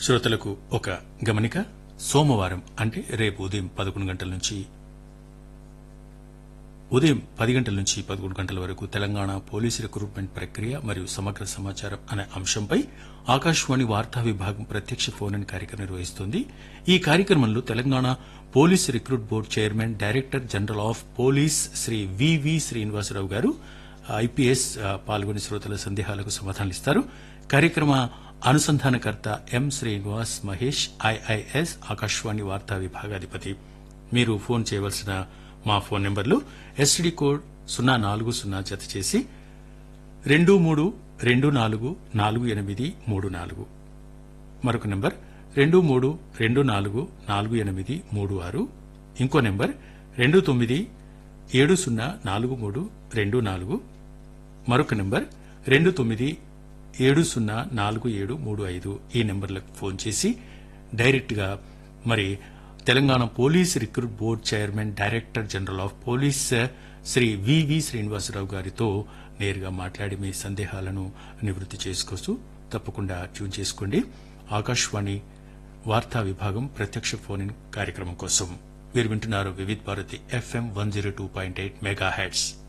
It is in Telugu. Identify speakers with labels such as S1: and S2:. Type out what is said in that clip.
S1: శ్రోతలకు ఒక గమనిక సోమవారం అంటే రేపు ఉదయం పదకొండు గంటల నుంచి ఉదయం పది గంటల నుంచి పదకొండు గంటల వరకు తెలంగాణ పోలీసు రిక్రూట్మెంట్ ప్రక్రియ మరియు సమగ్ర సమాచారం అనే అంశంపై ఆకాశవాణి వార్తా విభాగం ప్రత్యక్ష ఫోన్ ఇన్ కార్యక్రమం నిర్వహిస్తోంది ఈ కార్యక్రమంలో Telangana police recruit board chairman director general of police Shri VV Srinivasarao garu IPS ఆ, పాల్గొని శ్రోతల సందేహాలకు సమాధానాలిస్తారు కార్యక్రమ అనుసంధానకర్త ఎం శ్రీనివాస్ మహేష్ ఐఐఎస్ ఆకాశవాణి వార్తా విభాగాధిపతి మీరు ఫోన్ చేయవలసిన మా ఫోన్ నెంబర్లు ఎస్టీడీ కోడ్ సున్నా నాలుగు సున్నా జత చేసి రెండు మూడు రెండు నాలుగు నాలుగు ఎనిమిది మూడు నాలుగు మరొక నెంబర్ రెండు మూడు రెండు నాలుగు నాలుగు ఎనిమిది మూడు ఆరు ఇంకో నెంబర్ రెండు తొమ్మిది ఏడు సున్నా నాలుగు మూడు రెండు నాలుగు మరొక నెంబర్ రెండు తొమ్మిది ఏడు సున్నా నాలుగు ఏడు మూడు ఐదు ఈ నెంబర్లకు ఫోన్ చేసి డైరెక్ట్ గా మరి Telangana police recruit board chairman director general of police Shri VV Srinivasarao గారితో నేరుగా మాట్లాడి మీ సందేహాలను నివృత్తి చేసుకోవచ్చు తప్పకుండా ట్యూన్ చేసుకోండి ఆకాశవాణి వార్తా విభాగం ప్రత్యక్ష ఫోన్ ఇన్ కార్యక్రమం కోసం మీరు వింటున్నారు Vividh Bharati FM one zero two point eight mega heads